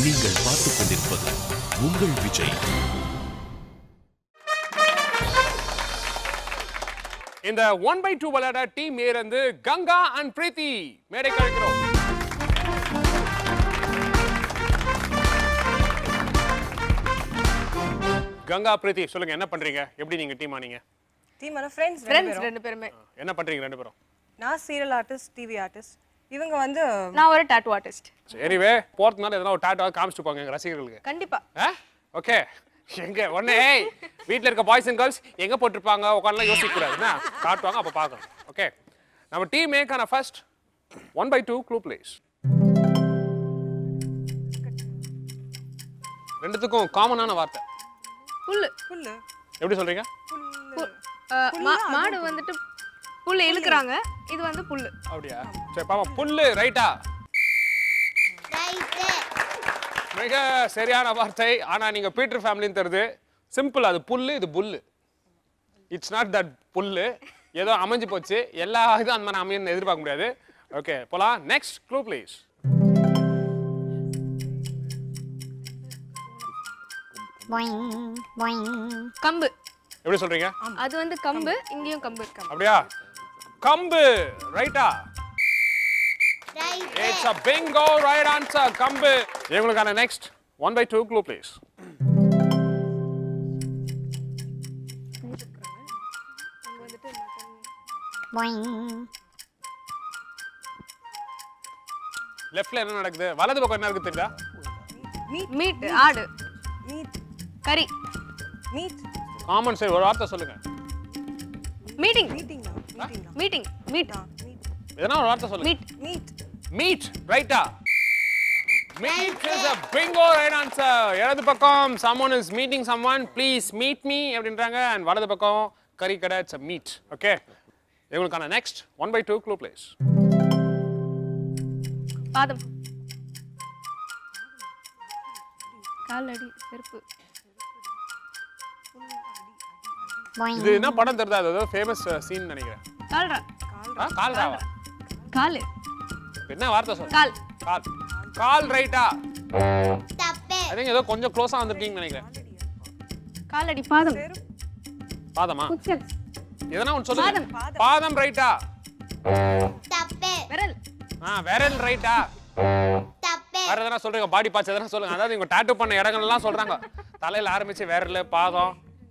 நீங்கள் பார்த்துக் கொண்டிருப்பது உங்கள் விஜய் இந்த ஒன் பை டூ விளையாட டீம் ஏ இருந்து கங்கா அண்ட் பிரீத்தி மேடை கழிக்கிறோம் கங்கா பிரீத்தி சொல்லுங்க என்ன பண்றீங்க எப்படி நீங்க டீம் ஆனீங்க டீம் ஆன ஃப்ரெண்ட்ஸ் ஃப்ரெண்ட்ஸ் ரெண்டு பேருமே என்ன பண்றீங்க ரெண்டு பேரும் நான் சீரியல் ஆர்டிஸ்ட் டிவி ஆர்டிஸ்ட் இவங்க வந்து நான் ஒரு டாட்டூ ஆர்டிஸ்ட் எனிவே போறதுனால எதனா ஒரு டாட்டா காமிச்சிட்டு போங்க எங்க ரசிகர்களுக்கு கண்டிப்பா ஓகே எங்க ஒண்ணே ஏய், வீட்ல இருக்க பாய்ஸ் அண்ட் கேர்ள்ஸ் எங்க போட்டிருப்பாங்க உட்காந்துலாம் யோசிக்க கூடாது என்ன காட்டுவாங்க அப்ப பார்க்கணும் ஓகே நம்ம டீம் ஏக்கான first one by two clue please ரெண்டுத்துக்கும் காமனான வார்த்தை புல்லு புல்லு எப்படி சொல்றீங்க புல்லு அஹ், மா- மாடு வந்துட்டு புல்லு இழுக்குறாங்க இது வந்து புல்லு அப்படியா சரி பாப்பா புல்லு ரைட்டா மிக சரியான வார்த்தை ஆனா நீங்க பீட்டர் ஃபேமிலின்னு தருது சிம்பிள் அது புல்லு இது புல்லு இட்ஸ் நாட் தட் புல்லு ஏதோ அமைஞ்சு போச்சு எல்லா இதுவும் அந்த மாதிரி அமையன்னு எதிர்பார்க்க முடியாது ஓகே போலாம் நெக்ஸ்ட் க்ளூ ப்ளீஸ் கம்பு எப்படி சொல்றீங்க அது வந்து கம்பு இங்கேயும் கம்பு இருக்கு அப்படியா கம்பு ரைட்டா it's a bingo right answer கம்பு இவங்களுக்கான next one by two clue please லெஃப்ட்ல என்ன நடக்குது வலது பக்கம் என்ன இருக்கு தெரியுதா மீட் ஆடு மீட் கறி மீட் காமன் சரி ஒரு வார்த்தை சொல்லுங்க மீட்டிங் மீட்டிங் தான் மீட்டிங் தான் மீட்டிங் மீட் மீட் எதனா ஒரு வார்த்தை சொல்லுங்க மீட் மீட் மீட் ரைட்டா meet is a bingo right answer இடது பக்கம் someone is meeting someone please meet me அப்படின்றாங்க அண்ட் வலது பக்கம் கறி கடை இட்ஸ் a meat ஓகே இவங்களுக்கான next one by two clue please பாதம் கால் அடி செருப்பு இது என்ன படம் தெரியுதா அது ஏதோ ஃபேமஸ் சீன் நினைக்கிறேன் கால்ரா ஆ, கால் ராவா காலு என்ன வார்த்தை சொல்ல கால் கால் கால் ரைட்டா ஐ திங்க் ஏதோ கொஞ்சம் க்ளோஸா வந்திருக்கீங்கன்னு நினைக்கிறேன் காலடி பாதம் பாதமா குச்சல் எதனா ஒன்று சொல்லுங்க பாதம் ரைட்டா விரல் ஆ விரல் ரைட்டா வேற எதனா சொல்றீங்க பாடி பார்ட்ஸ் எதனா சொல்லுங்க அதாவது இவங்க டாட்டூ பண்ண இடங்கள்லாம் சொல்றாங்க தலையில ஆரம்பிச்சு விரல் பாதம்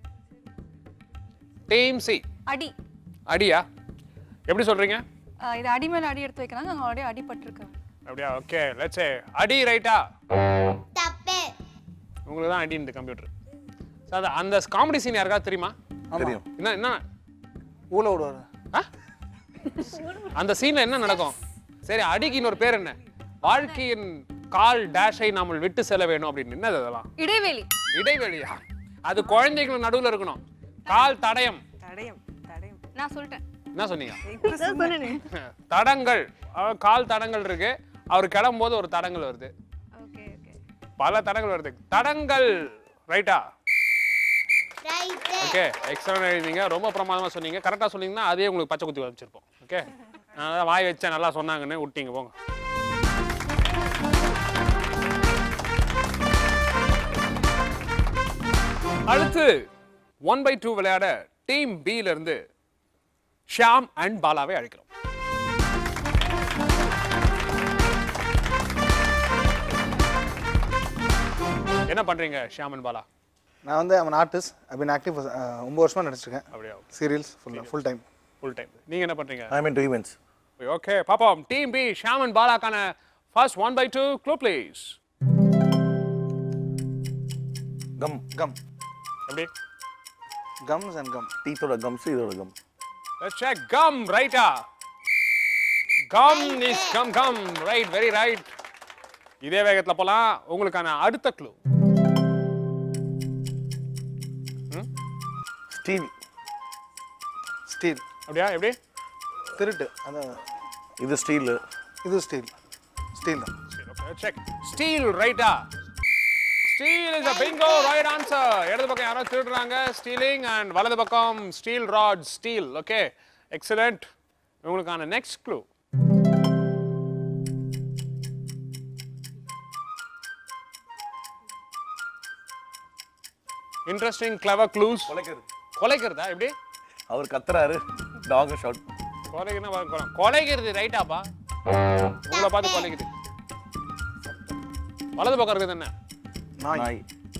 டீம் சி அடி அடியா எப்படி சொல்றீங்க ஆஹ் இது அடி மேல அடி எடுத்து வைக்கிறாங்க அங்க ஆல்ரெடி அடிபட்டிருக்கு அப்படியா ஓகே லெட்ஸ் சே அடி ரைட்டா உங்களுக்கு தான் அடி இந்த கம்ப்யூட்டர் சார் அந்த காமெடி சீன் யாருக்காவது தெரியுமா தெரியும் என்ன என்ன ஊழ விடுவாரு ஆ? அந்த சீன்ல என்ன நடக்கும் சரி அடிக்கு இன்னொரு பேர் என்ன வாழ்க்கையின் கால் டேஷை நாமல் விட்டு செல்ல வேணும் அப்படின்னு என்னது அதெல்லாம் இடைவெளி இடைவெளியா அது குழந்தைகள் நடுவுல இருக்கணும் கால் தடயம் தடயம் தடயம் நான் சொல்லிட்டேன் என்ன சொன்னீங்க இப்ப சொன்னேன். தடங்கள் அஹ் கால் தடங்கள் இருக்கு அவர் கிளம்பும் போது ஒரு தடங்கள் வருது ஓகே ஓகே பல தடங்கள் வருது தடங்கள் ரைட்டா ஓகே எக்ஸ்ட்ரா எழுதிங்க ரொம்ப பிரமாதமா சொன்னீங்க கரெக்டா சொன்னீங்கன்னா அதே உங்களுக்கு பச்சை குத்தி வச்சிருப்போம் ஓகே நான் தான் வாய் வச்சேன் நல்லா சொன்னாங்கன்னு விட்டீங்க போங்க அடுத்து ஒன் பை டூ விளையாட டீம் பில இருந்து ஷியாம் அண்ட் பாலாவை அழைக்கிறோம் என்ன பண்றீங்க ஷியாம் அண்ட் பாலா நான் வந்து அவன் ஆர்டிஸ்ட் ஐ பின் ஆக்டிவ் ஒம்பது வருஷமா நடிச்சிருக்கேன் அப்படியா serials full full time full time நீங்க என்ன பண்றீங்க I mean do events okay பாப்போம் டீம் பி ஷியாம் அண்ட் பாலாக்கான first one by two clue please gum gum எப்படி கம்ஸ் அண்ட் கம் டீத்தோட கம்ஸ் இதோட கம் Let's check gum, ரைட்டா gum is gum gum right very right இதே வேகத்துல போலாம் உங்களுக்கான அடுத்த க்ளூ ஸ்டீல் ஸ்டீல் அப்படியா எப்படி திருட்டு அதான் இது ஸ்டீலு இது ஸ்டீல் ஸ்டீல் தான் செக் ஸ்டீல் ரைட்டா steel is a bingo right answer இடது பக்கம் யாரோ திருடுறாங்க ஸ்டீலிங் அண்ட் வலது பக்கம் steel rod steel okay excellent உங்களுக்கான next clue interesting clever clues குலைக்கிறது கொலைக்கிறதா எப்படி அவர் கத்துறாரு டாக் ஷவுட் கொலைக்குன்னா வர- கொலை- கொலைக்கிறது ரைட்டாப்பா உங்களை பார்த்து கொலைக்குது வலது பக்கம் இருக்குது என்ன நாய் நாய்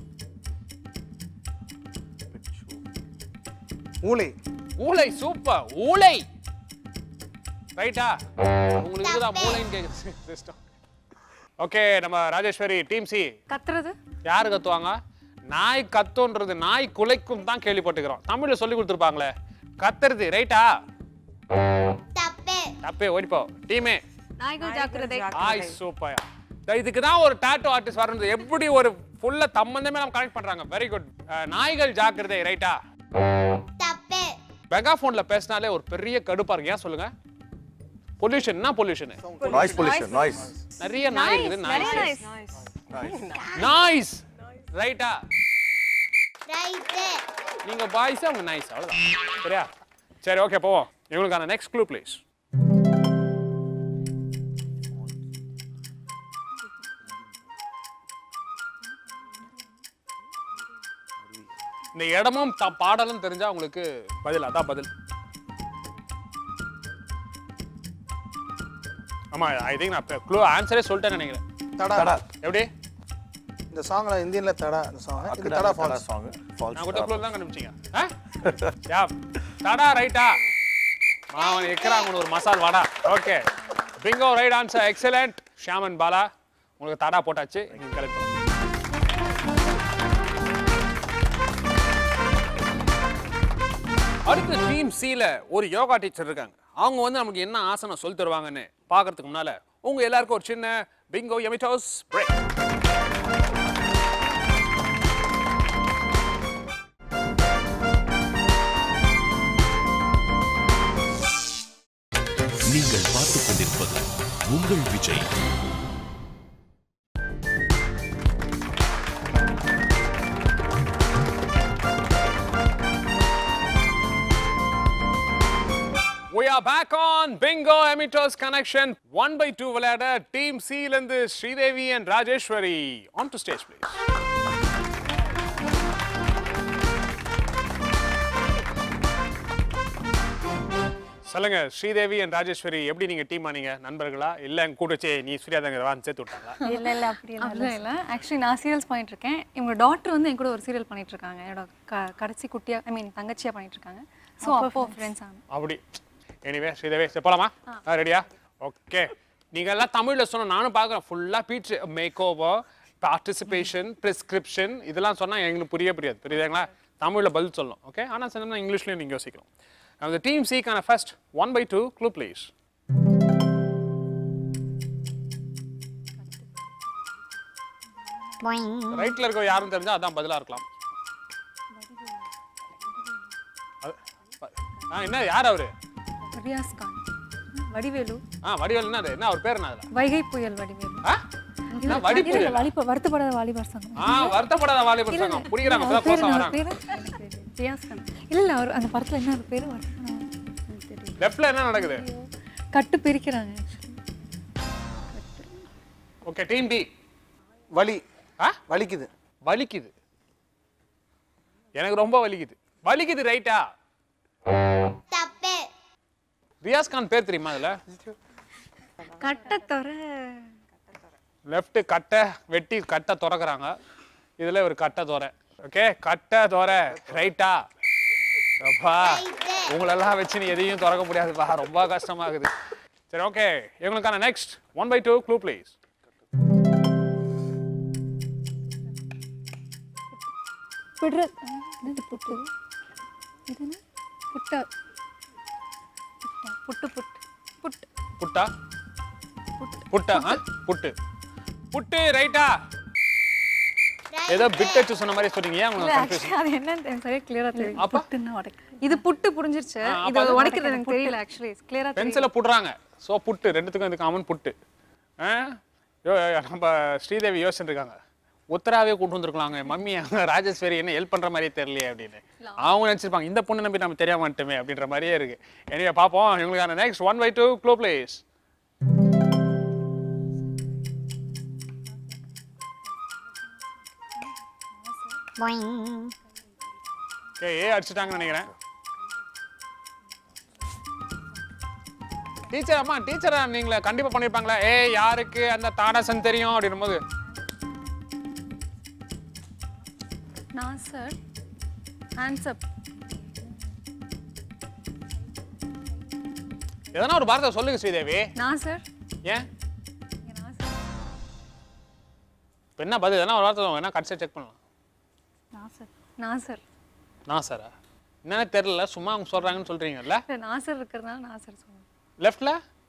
ஊளை ஊளை சூப்பர் ஊளை ரைட்டா உங்களுக்கு தான் மூளைன்னு கேக்குது சிஸ்டம் ஓகே நம்ம ராஜேஸ்வரி டீம் சி கத்துறது யாரு கத்துவாங்க நாய் கத்துன்றது நாய் குலைக்கும் தான் கேள்விப்பட்டுக்கிறோம் தமிழ்ல சொல்லி கொடுத்துருப்பாங்களே கத்துறது ரைட்டா தப்பே ஓடிப்போ டீமே நாய்கள் ஜாக்கிரதை ஆய் சூப்பர் இதுக்கு தான் ஒரு டாட்டோ ஆர்டிஸ்ட் வரது எப்படி ஒரு ஃபுல்லா தம்மந்தமே நம்ம கனெக்ட் பண்றாங்க வெரி குட் நாய்கள் ஜாக்கிரதை ரைட்டா மெகாஃபோன்ல பேசினாலே ஒரு பெரிய கடுப்பா இருக்கு ஏன் சொல்லுங்க பொல்யூஷன் என்ன பொல்யூஷன் நாய்ஸ் பொல்யூஷன் நாய்ஸ் நிறைய நாய் இருக்குது நிறைய நாய் நாய்ஸ் நாய்ஸ் ரைட்டா நீங்க பாய்ஸ் அவங்க நைஸ் அவ்வளவுதான் சரியா சரி ஓகே போவோம் இவங்களுக்கான நெக்ஸ்ட் க்ளூ ப்ளீஸ் இந்த இடமும் த பாடலும் தெரிஞ்சா உங்களுக்கு பதில் அதான் பதில் ஆமா ஐ திங்க் நான் க்ளூ ஆன்சரே சொல்லிட்டேன்னு நினைக்கிறேன் தடா தடா எப்படி இந்த சாங்ல இந்தியன்ல தடா இந்த சாங் இது அக்கடா தடா தடா ஃபால்ஸ் சாங் நான் கூட ஃபால்ஸ் க்ளூ தான் கண்டுபிடிச்சீங்க ஆ? யா தடா ரைட்டா அவன் எக்கிறாங்க ஒரு masal vada okay bingo right answer excellent ஷியாமன் பாலா உங்களுக்கு தடா போட்டாச்சு நீங்க கலெக்ட் அடுத்த டீம் சில ஒரு யோகா டீச்சர் இருக்காங்க அவங்க வந்து நமக்கு என்ன ஆசனம் சொல்லி தருவாங்கன்னு பார்க்கறதுக்கு முன்னால உங்க எல்லாருக்கும் ஒரு சின்ன பிங்கோ எமிட்டோஸ் பிரேக் நீங்கள் பார்த்துக் கொண்டிருப்பது உங்கள் Vijay We are back on Bingo Emitters Connection. One by two விளையாட டீம் சி இருந்து Sridevi and Rajeswari on to stage please. சொல்லுங்க ஸ்ரீதேவி and ராஜேஸ்வரி எப்படி நீங்க டீம் ஆனீங்க நண்பர்களா இல்ல எங்க கூட வச்சு நீ சூர்யா தங்க சேர்த்து விட்டாங்களா இல்ல இல்ல அப்படி இல்ல அப்படிலாம் இல்லை ஆக்சுவலி நான் சீரியல்ஸ் பண்ணிட்டு இருக்கேன் இவங்க டாக்டர் வந்து என் கூட ஒரு சீரியல் பண்ணிட்டு இருக்காங்க என்னோட க கடைசி குட்டியா ஐ மீன் தங்கச்சியா பண்ணிட்டு இருக்காங்க ஸோ அப்போ ஃப்ரெண்ட்ஸ் ஆனோம் அப்படி எனிவே ஸ்ரீதேவி சரி போலாமா ரெடியா ஓகே நீங்க எல்லாம் தமிழ்ல சொன்ன நானும் பார்க்குறேன் ஃபுல்லா beach makeover participation prescription இதெல்லாம் சொன்னா எங்களுக்கு புரிய புரியாது புரியுதுங்களா தமிழ்ல பதில் சொல்லணும் ஓகே ஆனா சொன்னா இங்கிலீஷ்லயும் நீங்க யோசிக்கணும் அந்த டீம் சிக்கான first one by two clue please ரைட்ல இருக்க யாரும் தெரிஞ்சா அதான் பதிலா இருக்கலாம் அது- ஆ, என்ன யார் அவரு ரியாஸ் கான் வடிவேலு ஆ வடிவேல் என்ன அது? என்ன அவர் பேர் என்ன அதுல வைகை புயல் வடிவேலு ஆ? என்ன வடிப்பு இல்ல, வலிப்ப வருத்தப்படாத வாலிபர் சங்கம் ஆ வருத்தப்படாத வாலிபர் சங்கம் புரியுறாங்க அவர் அப்பதான் பேரு கோசம் அவர் வராங்க பேரு ரியாஸ் கான் இல்ல இல்ல அவர் அந்த படத்துல என்ன அவர் பேரு வருத்தம் தெரியல லெஃப்ட்ல என்ன நடக்குது கட்டு பிரிக்கிறாங்க ஓகே டீம் டி வலி ஆ வலிக்குது வலிக்குது எனக்கு ரொம்ப வலிக்குது வலிக்குது ரைட்டா ரியாஸ் கான் பேர் தெரியுமா அதுல கட்டத்தொர லெஃப்ட் கட்டை வெட்டி கட்டை திறக்கறாங்க இதுல ஒரு கட்டை தோரை ஓகே கட்டை தோரை ரைட்டா அப்பா உங்களெல்லாம் வச்சு நீ எதையும் திறக்க முடியாதுப்பா ரொம்ப கஷ்டமாகுது சரி ஓகே எங்களுக்கான next one by two clue please விடுற என்னது புட்டு இது என்ன புட்டா புட்டு புட்டு புட்டு புட்டா புட்டா ஆ? புட்டு புட்டு ரைட்டா ஏதோ பிட் வச்சு சொன்ன மாதிரி சொன்னீங்க ஏன் உங்களுக்கு கன்ஃபியூஸ் Actually, அது என்னன்னு எனக்கு சரியா கிளியரா தெரியும் அப்ப? புட்டுன்னா உடைக்க இது புட்டு புரிஞ்சிருச்சு ஆ, அப்ப இது அது உடைக்கிறது எனக்கு தெரியல ஆக்சுவலி கிளியரா தெரியும் பென்சிலை புடுறாங்க ஸோ புட்டு ரெண்டுத்துக்கும் இது காமன் புட்டு ஆ? யோ யோ, நம்ம ஸ்ரீதேவி யோசிச்சுட்டு இருக்காங்க உத்தராவே கூட்டு வந்திருக்கலாங்க மம்மி அங்க ராஜேஸ்வரி என்ன ஹெல்ப் பண்ற மாதிரியே தெரியலையே அப்படின்னு அவங்க நினைச்சிருப்பாங்க இந்த பொண்ணு நம்பி நம்ம தெரியாம வந்துட்டோமே அப்படின்ற மாதிரியே இருக்கு எனவே பார்ப்போம் இவங்களுக்கான நெக்ஸ்ட் ஒன் பை டூ க்ளோ பிளேஸ் ஓகே ஏ அடிச்சிட்டாங்கன்னு நினைக்கிறேன் டீச்சர் அம்மா டீச்சரா நீங்களே கண்டிப்பா பண்ணிருப்பாங்களா ஏய் யாருக்கு அந்த தாடசன் தெரியும் அப்படின்னும் போது நாசர் ஹேண்ட்ஸ் அப் எதனா ஒரு வார்த்தை சொல்லுங்க ஸ்ரீதேவி நாசர் ஏன் இங்க நாசர் இப்ப என்ன பதில் எதனா ஒரு வார்த்தை சொல்லுங்க. வேணா கடைசியா செக் பண்ணலாம் நாசர் நாசர் நான் சாரா என்னன்னு தெரியல சும்மா அவங்க சொல்றாங்கன்னு சொல்றீங்கல்ல இல்லை நாசர் இருக்கிறதுனால நாசர் சொல்லுவேன் லெஃப்ட்ல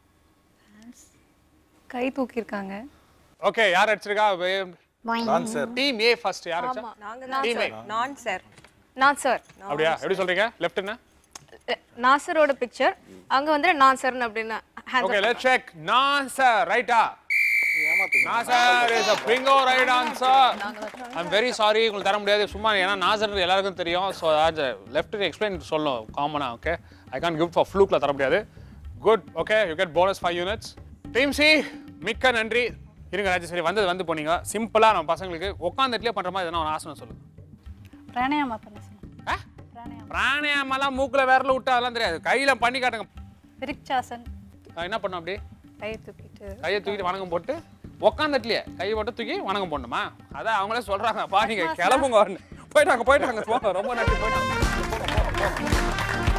கை தூக்கியிருக்காங்க ஓகே யார் அடிச்சிருக்கா நான் சார் டீம் ஏ ஃபர்ஸ்ட் யார் அடிச்சா நாங்க Team A. நான் சார் நான் சார் அப்படியா எப்படி சொல்றீங்க லெஃப்ட் என்ன நாசரோட பிக்சர் அங்க வந்து நான் சார் அப்படின்னு hands okay up. Let's check Nasser ரைட்டா Nasser is a bingo right answer I'm very sorry உங்களுக்கு தர முடியாது சும்மா ஏன்னா நாசர் எல்லாருக்கும் தெரியும் ஸோ லெஃப்ட் எக்ஸ்பிளைன் சொல்லணும் காமனா okay I can give for ஃப்ளூக்ல தர முடியாது good okay you get bonus five units team C மிக்க நன்றி இருங்க ராஜேஸ்வரி வந்தது வந்து போனீங்க சிம்பிளா நம்ம பசங்களுக்கு உட்காந்துட்டுலேயே பண்ற மாதிரி எதனா ஒரு ஆசனம் சொல்லுங்க பிராணாயாமா பண்ண சொன்னேன் ஆ? பிராணாயாமெல்லாம் மூக்குல விரல விட்டு அதெல்லாம் தெரியாது கையில பண்ணி காட்டுங்க விரிக்சாசன் நான் என்ன பண்ணோம் அப்படி கை தூக்கிட்டு கையை தூக்கிட்டு வணக்கம் போட்டு உக்காந்துட்டுலையே கையை போட்டு தூக்கி வணக்கம் போடணுமா அதான் அவங்களே சொல்றாங்க பா நீங்க கிளம்புங்க போயிட்டாங்க போயிட்டாங்க போங்க ரொம்ப நன்றி போயிட்டாங்க